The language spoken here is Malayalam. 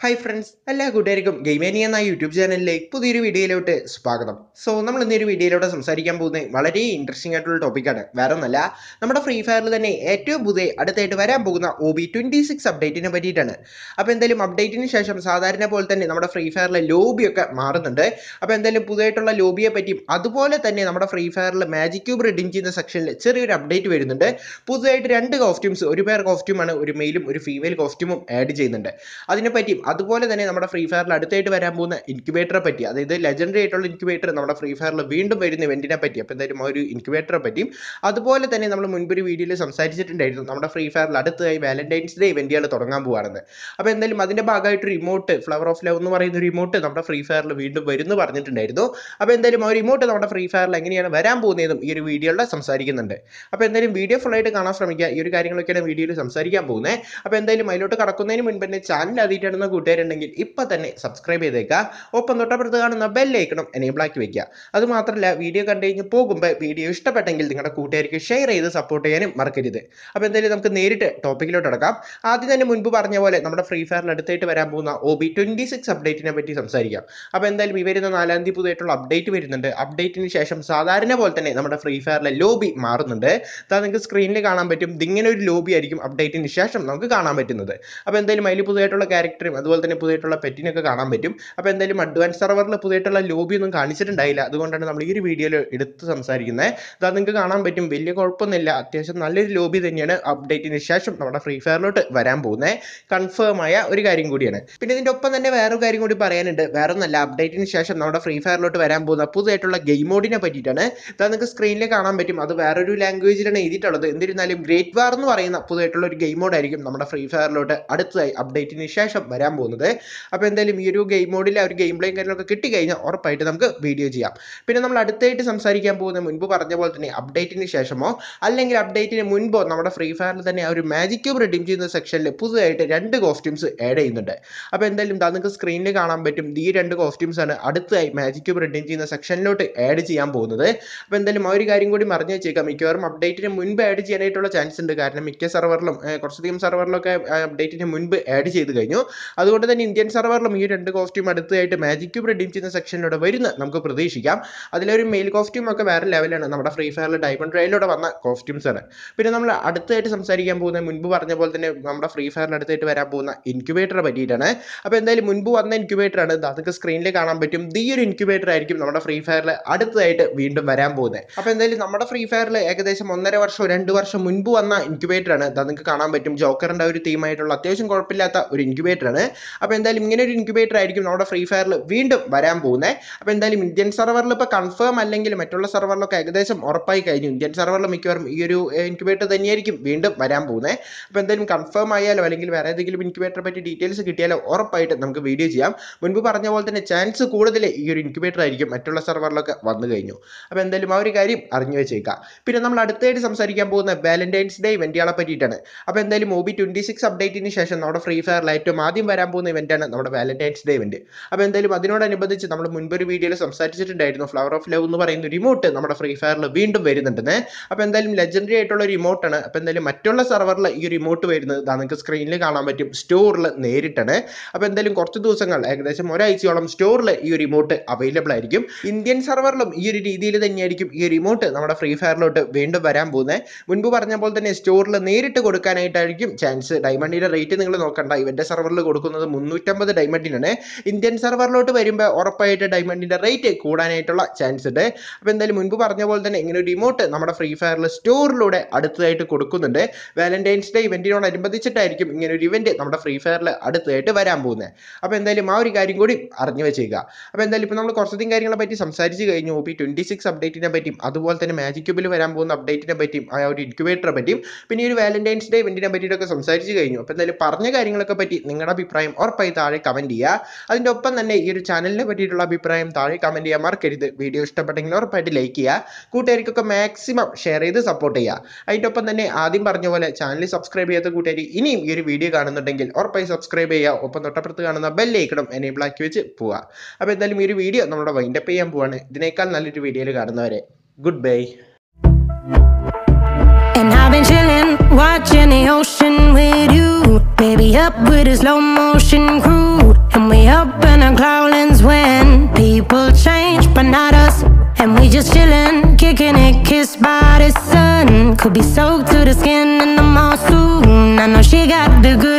ഹായ് ഫ്രണ്ട്സ് എല്ലാ കൂട്ടുകാർക്കും ഗെയിമേനി എന്ന യൂട്യൂബ് ചാനലിലേക്ക് പുതിയൊരു വീഡിയോയിലോട്ട് സ്വാഗതം സോ നമ്മൾ ഇന്നൊരു വീഡിയോയിലൂടെ സംസാരിക്കാൻ പോകുന്നത് വളരെ ഇൻട്രസ്റ്റിംഗ് ആയിട്ടുള്ള ടോപ്പിക്കാണ് വേറെ ഒന്നല്ല നമ്മുടെ ഫ്രീ ഫയറിൽ തന്നെ ഏറ്റവും പുതിയ അടുത്തായിട്ട് വരാൻ പോകുന്ന ഒ ബി ട്വൻറ്റി സിക്സ് അപ്ഡേറ്റിനെ പറ്റിയിട്ടാണ് അപ്പോൾ എന്തായാലും അപ്ഡേറ്റിന് ശേഷം സാധാരണ പോലെ തന്നെ നമ്മുടെ ഫ്രീ ഫയറിലെ ലോബിയൊക്കെ മാറുന്നുണ്ട് അപ്പോൾ എന്തായാലും പുതിയതായിട്ടുള്ള ലോബിയെ പറ്റിയും അതുപോലെ തന്നെ നമ്മുടെ ഫ്രീ ഫയറിൽ മാജിക് ക്യൂബ് റിഡീം ചെയ്യുന്ന സെക്ഷനിൽ ചെറിയൊരു അപ്ഡേറ്റ് വരുന്നുണ്ട് പുതുതായിട്ട് രണ്ട് കോസ്റ്റ്യൂംസ് ഒരു പേർ കോസ്റ്റ്യൂമാണ് ഒരു മെയിലും ഒരു ഫീമെയിൽ കോസ്റ്റ്യൂമും ആഡ് ചെയ്യുന്നുണ്ട് അതിനെ പറ്റിയും അതുപോലെ തന്നെ നമ്മുടെ ഫ്രീ ഫയറിൽ അടുത്തായിട്ട് വരാൻ പോകുന്ന ഇൻക്യുബേറ്ററെ പറ്റി അതായത് ലെജൻഡറി ആയിട്ടുള്ള ഇൻക്യുബേറ്റർ നമ്മുടെ ഫ്രീ ഫയറിൽ വീണ്ടും വരുന്ന ഇവന്റിനെ പറ്റി അപ്പോൾ എന്തായാലും ആ ഒരു ഇൻക്യുബേറ്ററെ പറ്റിയും അതുപോലെ തന്നെ നമ്മൾ മുൻപൊരു വീഡിയോയിൽ സംസാരിച്ചിട്ടുണ്ടായിരുന്നു നമ്മുടെ ഫ്രീ ഫയറിൽ അടുത്തതായി വാലന്റൈൻസ് ഡേ ഇവന്റുകൾ തുടങ്ങാൻ പോവാണെന്ന് അപ്പോൾ എന്തായാലും അതിന്റെ ഭാഗമായിട്ട് റിമോട്ട് ഫ്ലവർ ഓഫ് ലവ് എന്ന് പറയുന്ന റിമോട്ട് നമ്മുടെ ഫ്രീ ഫയറിൽ വീണ്ടും വരുന്നു പറഞ്ഞിട്ടുണ്ടായിരുന്നു അപ്പോൾ എന്തായാലും ആ റിമോട്ട് നമ്മുടെ ഫ്രീ ഫയറിൽ എങ്ങനെയാണ് വരാൻ പോകുന്നതും ഈ ഒരു വീഡിയോയിൽ സംസാരിക്കുന്നുണ്ട് അപ്പോൾ എന്തായാലും വീഡിയോ ഫുൾ ആയിട്ട് കാണാൻ ശ്രമിക്കുക ഈ ഒരു കാര്യങ്ങളൊക്കെയാണ് വീഡിയോയിൽ സംസാരിക്കാൻ പോകുന്നത് അപ്പോൾ എന്തായാലും അതിലോട്ട് കടക്കുന്നതിന് മുൻപ് തന്നെ ചാനൽ ആദ്യമായിട്ടാണെന്ന് കൂട്ടുകാരുണ്ടെങ്കിൽ ഇപ്പം തന്നെ സബ്സ്ക്രൈബ് ചെയ്തേക്കുക ഒപ്പം തൊട്ടപ്പുറത്ത് കാണുന്ന ബെല്ലൈക്കണം എനേബിൾ ആക്കി വെക്കുക അത് മാത്രമല്ല വീഡിയോ കണ്ടു കഴിഞ്ഞ് പോകുമ്പോൾ വീഡിയോ ഇഷ്ടപ്പെട്ടെങ്കിൽ നിങ്ങളുടെ കൂട്ടുകാർക്ക് ഷെയർ ചെയ്ത് സപ്പോർട്ട് ചെയ്യാനും മറക്കരുത് അപ്പോൾ എന്തായാലും നമുക്ക് നേരിട്ട് ടോപ്പിക്കിലോട്ട് അടക്കാം ആദ്യം തന്നെ മുൻപ് പറഞ്ഞ പോലെ നമ്മുടെ ഫ്രീ ഫയറിൽ അടുത്തായിട്ട് വരാൻ പോകുന്ന ഒ ബി ട്വൻറ്റി സിക്സ് അപ്ഡേറ്റിനെ പറ്റി സംസാരിക്കാം അപ്പോൾ എന്തായാലും ഈ വരുന്ന നാലാം തീയതി പുതിയതായിട്ടുള്ള അപ്ഡേറ്റ് വരുന്നുണ്ട് അപ്ഡേറ്റിന് ശേഷം സാധാരണ പോലെ തന്നെ നമ്മുടെ ഫ്രീ ഫയറിലെ ലോബി മാറുന്നുണ്ട് അതാ നിങ്ങൾക്ക് സ്ക്രീനിൽ കാണാൻ പറ്റും ഇതിങ്ങനെ ഒരു ലോബി ആയിരിക്കും അപ്ഡേറ്റിന് ശേഷം നമുക്ക് കാണാൻ പറ്റുന്നത് അപ്പോൾ എന്തായാലും അതിൽ പുതിയതായിട്ടുള്ള ക്യാരക്ടറും അതുപോലെ തന്നെ പുതിയതായിട്ടുള്ള പെറ്റിനൊക്കെ കാണാൻ പറ്റും അപ്പോൾ എന്തായാലും അഡ്വാൻസ് സെർവറിൽ പുതിയതായിട്ടുള്ള ലോബി ഒന്നും കാണിച്ചിട്ടുണ്ടായില്ല അതുകൊണ്ടാണ് നമ്മൾ ഈ ഒരു വീഡിയോയിൽ എടുത്ത് സംസാരിക്കുന്നത് അതാ നിങ്ങൾക്ക് കാണാൻ പറ്റും വലിയ കുഴപ്പമൊന്നുമില്ല അത്യാവശ്യം നല്ലൊരു ലോബി തന്നെയാണ് അപ്ഡേറ്റിന് ശേഷം നമ്മുടെ ഫ്രീ ഫയറിലോട്ട് വരാൻ പോകുന്നത് കൺഫേം ആയ ഒരു കാര്യം കൂടിയാണ് പിന്നെ ഇതിൻ്റെ ഒപ്പം തന്നെ വേറൊരു കാര്യം കൂടി പറയാനുണ്ട് വേറെ ഒന്നല്ല അപ്ഡേറ്റിന് ശേഷം നമ്മുടെ ഫ്രീ ഫയറിലോട്ട് വരാൻ പോകുന്ന പുതിയതായിട്ടുള്ള ഗെയിം മോഡിനെ പറ്റിയിട്ടാണ് ഇതാ നിങ്ങൾക്ക് സ്ക്രീനിൽ കാണാൻ പറ്റും അത് വേറൊരു ലാംഗ്വേജിലാണ് എഴുതിയിട്ടുള്ളത് എന്നിരുന്നാലും ഗ്രേറ്റ് വാർ എന്ന് പറയുന്ന പുതിയതായിട്ടുള്ള ഒരു ഗെയിം മോഡായിരിക്കും നമ്മുടെ ഫ്രീ ഫയറിലോട്ട് അടുത്തതായി അപ്ഡേറ്റിന് ശേഷം വരാൻ പോകുന്നത് അപ്പോൾ എന്തായാലും ഈ ഒരു ഗെയിം മോഡിൽ ആ ഒരു ഗെയിം പ്ലേയും കാര്യങ്ങളൊക്കെ കിട്ടിക്കഴിഞ്ഞാൽ ഉറപ്പായിട്ട് നമുക്ക് വീഡിയോ ചെയ്യാം പിന്നെ നമ്മൾ അടുത്തായിട്ട് സംസാരിക്കാൻ പോകുന്ന മുൻപ് പറഞ്ഞ പോലെ തന്നെ അപ്ഡേറ്റിന് ശേഷമോ അല്ലെങ്കിൽ അപ്ഡേറ്റിന് മുൻപോ നമ്മുടെ ഫ്രീ ഫയറിൽ തന്നെ ആ ഒരു മാജിക് ക്യൂബ് റിഡീം ചെയ്യുന്ന സെക്ഷനിൽ പുതുതായിട്ട് രണ്ട് കോസ്റ്റ്യൂംസ് ആഡ് ചെയ്യുന്നുണ്ട് അപ്പോൾ എന്തായാലും ഇതാ നിങ്ങൾക്ക് സ്ക്രീനിൽ കാണാൻ പറ്റും ഈ രണ്ട് കോസ്റ്റ്യൂംസ് ആണ് അടുത്തായി മാജിക് ക്യൂബ് റിഡീം ചെയ്യുന്ന സെക്ഷനിലോട്ട് ആഡ് ചെയ്യാൻ പോകുന്നത് അപ്പോൾ എന്തായാലും ആ ഒരു കാര്യം കൂടി മറിഞ്ഞു വെച്ചേക്കാം മിക്കവാറും അപ്ഡേറ്റിന് മുൻപ് ആഡ് ചെയ്യാനായിട്ടുള്ള ചാൻസ് ഉണ്ട് കാരണം മിക്ക സെർവറിലും കുറച്ചധികം സെർവറിലൊക്കെ അപ്ഡേറ്റിന് മുൻപ് ആഡ് ചെയ്ത് കഴിഞ്ഞു അതുകൊണ്ട് തന്നെ ഇന്ത്യൻ സെർവറിലും ഈ രണ്ട് കോസ്റ്റ്യൂം അടുത്തായിട്ട് മാജിക് ക്യൂബ് റിഡീം ചെയ്യുന്ന സെക്ഷനിലൂടെ വരുന്ന നമുക്ക് പ്രതീക്ഷിക്കാം അതിലൊരു മെയിൽ കോസ്റ്റ്യൂം ഒക്കെ വേറെ ലെവലാണ് നമ്മുടെ ഫ്രീ ഫയറിൽ ഡയമണ്ട് റെയിലൂടെ വന്ന കോസ്റ്റ്യൂംസ് ആണ് പിന്നെ നമ്മൾ അടുത്തായിട്ട് സംസാരിക്കാൻ പോകുന്ന മുൻപ് പറഞ്ഞ പോലെ തന്നെ നമ്മുടെ ഫ്രീ ഫയറിൽ അടുത്തായിട്ട് വരാൻ പോകുന്ന ഇൻക്യുബേറ്ററെ പറ്റിയിട്ടാണ് അപ്പോൾ എന്തായാലും മുൻപ് വന്ന ഇൻക്യുബേറ്റർ ആണ് അതൊക്കെ സ്ക്രീനിൽ കാണാൻ പറ്റും ഈ ഒരു ഇൻക്യുബേറ്റർ ആയിരിക്കും നമ്മുടെ ഫ്രീ ഫയറിൽ അടുത്തതായിട്ട് വീണ്ടും വരാൻ പോകുന്നത് അപ്പോൾ എന്തായാലും നമ്മുടെ ഫ്രീ ഫയറിൽ ഏകദേശം ഒന്നര വർഷം രണ്ട് വർഷം മുൻപ് വന്ന ഇൻക്യുബേറ്റർ ആണ് അത് നിങ്ങൾക്ക് കാണാൻ പറ്റും ജോക്കറിൻ്റെ ഒരു തീമായിട്ടുള്ള അത്യാവശ്യം കുഴപ്പമില്ലാത്ത ഒരു ഇൻക്യുബേറ്റർ ആണ് അപ്പോൾ എന്തായാലും ഇങ്ങനെ ഒരു ഇൻക്യുബേറ്റർ ആയിരിക്കും നമ്മുടെ ഫ്രീ ഫയറിൽ വീണ്ടും വരാൻ പോകുന്നത് അപ്പോൾ എന്തായാലും ഇന്ത്യൻ സെർവറിൽ ഇപ്പോൾ കൺഫേം അല്ലെങ്കിൽ മറ്റുള്ള സെർവറിലൊക്കെ ഏകദേശം ഉറപ്പായി കഴിഞ്ഞു ഇന്ത്യൻ സെർവറിൽ മിക്കവാറും ഈ ഒരു ഇൻക്യുബേറ്റർ തന്നെയായിരിക്കും വീണ്ടും വരാൻ പോകുന്നത് അപ്പോൾ എന്തായാലും കൺഫേം ആയാലോ അല്ലെങ്കിൽ വേറെ ഏതെങ്കിലും ഇൻക്യുബേറ്ററെ പറ്റി ഡീറ്റെയിൽസ് കിട്ടിയാലോ ഉറപ്പായിട്ട് നമുക്ക് വീഡിയോ ചെയ്യാം മുൻപ് പറഞ്ഞ പോലെ തന്നെ ചാൻസ് കൂടുതൽ ഈ ഒരു ഇൻക്യുബേറ്റർ ആയിരിക്കും മറ്റുള്ള സെർവറിലൊക്കെ വന്നു കഴിഞ്ഞു അപ്പോൾ എന്തായാലും ആ ഒരു കാര്യം അറിഞ്ഞു വെച്ചേക്കാം പിന്നെ നമ്മൾ അടുത്തായിട്ട് സംസാരിക്കാൻ പോകുന്ന വാലന്റൈൻസ് ഡേ ഇവന്റുകളെ പറ്റിയിട്ടാണ് അപ്പോൾ എന്തായാലും ഒ ബി ട്വൻറ്റി സിക്സ് അപ്ഡേറ്റിന് ശേഷം നമ്മുടെ ഫ്രീ ഫയറിൽ ഏറ്റവും ആദ്യം വരാൻ പോകുന്ന ഇവന്റാണ് നമ്മുടെ വാലന്റൈൻസ് ഡേ ഇവന്റ് അപ്പോൾ എന്തായാലും അതിനോടനുബന്ധിച്ച് നമ്മൾ മുൻപൊരു വീഡിയോയിൽ സംസാരിച്ചിട്ടുണ്ടായിരുന്നു ഫ്ലവർ ഓഫ് ലവ് എന്ന് പറയുന്ന റിമോട്ട് നമ്മുടെ ഫ്രീ ഫയറിൽ വീണ്ടും വരുന്നുണ്ടെന്ന് അപ്പോൾ എന്തായാലും ലെജൻഡറി ആയിട്ടുള്ള റിമോട്ടാണ് അപ്പോൾ എന്തായാലും മറ്റുള്ള സെർവറിൽ ഈ റിമോട്ട് വരുന്നത് ഇതാ നിങ്ങൾക്ക് സ്ക്രീനിൽ കാണാൻ പറ്റും സ്റ്റോറിൽ നേരിട്ടാണ് അപ്പോൾ എന്തായാലും കുറച്ച് ദിവസങ്ങൾ ഏകദേശം ഒരാഴ്ചയോളം സ്റ്റോറിൽ ഈ ഒരു റിമോട്ട് അവൈലബിൾ ആയിരിക്കും ഇന്ത്യൻ സെർവറിലും ഈ ഒരു രീതിയിൽ തന്നെയായിരിക്കും ഈ റിമോട്ട് നമ്മുടെ ഫ്രീ ഫയറിലോട്ട് വീണ്ടും വരാൻ പോകുന്നത് മുൻപ് പറഞ്ഞ പോലെ തന്നെ സ്റ്റോറിൽ നേരിട്ട് കൊടുക്കാനായിട്ടായിരിക്കും ചാൻസ് ഡയമണ്ടിൻ്റെ റേറ്റ് നിങ്ങൾ നോക്കണ്ട ഇവൻ്റെ സെർവറിൽ കൊടുക്കുന്നത് മുന്നൂറ്റമ്പത് ഡയമണ്ടിനാണ് ഇന്ത്യൻ സെർവറിലോട്ട് വരുമ്പോൾ ഉറപ്പായിട്ട് ഡയമണ്ടിൻ്റെ റേറ്റ് കൂടാനായിട്ടുള്ള ചാൻസ് ഉണ്ട് അപ്പോൾ എന്തായാലും മുൻപ് പറഞ്ഞ പോലെ തന്നെ ഇങ്ങനെ ഒരു റിമോട്ട് നമ്മുടെ ഫ്രീ ഫയറിൽ സ്റ്റോറിലൂടെ അടുത്തതായിട്ട് കൊടുക്കുന്നുണ്ട് വാലന്റൈൻസ് ഡേ ഇവൻറ്റിനോടനുബന്ധിച്ചിട്ടായിരിക്കും ഇങ്ങനെ ഒരു ഇവൻറ്റ് നമ്മുടെ ഫ്രീ ഫയറിൽ അടുത്തതായിട്ട് വരാൻ പോകുന്നത് അപ്പോൾ എന്തായാലും ആ ഒരു കാര്യം കൂടി അറിഞ്ഞു വെച്ചേക്കുക അപ്പോൾ എന്തായാലും ഇപ്പോൾ നമ്മൾ കുറച്ചധികം കാര്യങ്ങളെ പറ്റി സംസാരിച്ച് കഴിഞ്ഞു ഒ പി ട്വൻറ്റി സിക്സ് അപ്ഡേറ്റിനെ പറ്റിയും അതുപോലെ തന്നെ മാജിക് ക്യൂബിൽ വരാൻ പോകുന്ന അപ്ഡേറ്റിനെ പറ്റിയും ആ ഒരു ഇൻക്യുബേറ്ററെ പറ്റിയും പിന്നെ ഈ ഒരു വാലന്റൈൻസ് ഡേ ഇവൻറ്റിനെ പറ്റിയിട്ടൊക്കെ സംസാരിച്ച് കഴിഞ്ഞു അപ്പോൾ എന്തായാലും പറഞ്ഞ കാര്യങ്ങളൊക്കെ പറ്റി നിങ്ങളുടെ അഭിപ്രായം ഉറപ്പായി താഴെ കമൻറ്റ് ചെയ്യുക അതിൻ്റെ ഒപ്പം തന്നെ ഈ ഒരു ചാനലിനെ പറ്റിയിട്ടുള്ള അഭിപ്രായം താഴെ കമൻറ്റ് ചെയ്യാൻ മറക്കരുത് വീഡിയോ ഇഷ്ടപ്പെട്ടെങ്കിൽ ഉറപ്പായിട്ട് ലൈക്ക് ചെയ്യുക കൂട്ടുകാർക്കൊക്കെ മാക്സിമം ഷെയർ ചെയ്ത് സപ്പോർട്ട് ചെയ്യുക അതിൻ്റെ ഒപ്പം തന്നെ ആദ്യം പറഞ്ഞ പോലെ ചാനൽ സബ്സ്ക്രൈബ് ചെയ്യാത്ത കൂട്ടുകാർ ഇനിയും ഈ ഒരു വീഡിയോ കാണുന്നുണ്ടെങ്കിൽ ഉറപ്പായി സബ്സ്ക്രൈബ് ചെയ്യുക ഒപ്പം തൊട്ടപ്പുറത്ത് കാണുന്ന ബെല്ലൈക്കണം എനേബിൾ ആക്കി വെച്ച് പോവുക അപ്പോൾ എന്തായാലും ഈ ഒരു വീഡിയോ നമ്മുടെ വൈൻഡപ്പ് ചെയ്യാൻ പോവാണ് ഇതിനേക്കാൾ നല്ലൊരു വീഡിയോയിൽ കാണുന്നവരെ good bye And I've been chilling, watching the ocean with you. Baby up with a slow motion crew. And we up in our cloudlands when people change, but not us. And we just chillin', kicking it, kissed by the sun. Could be soaked to the skin in the mall soon. I know she got the good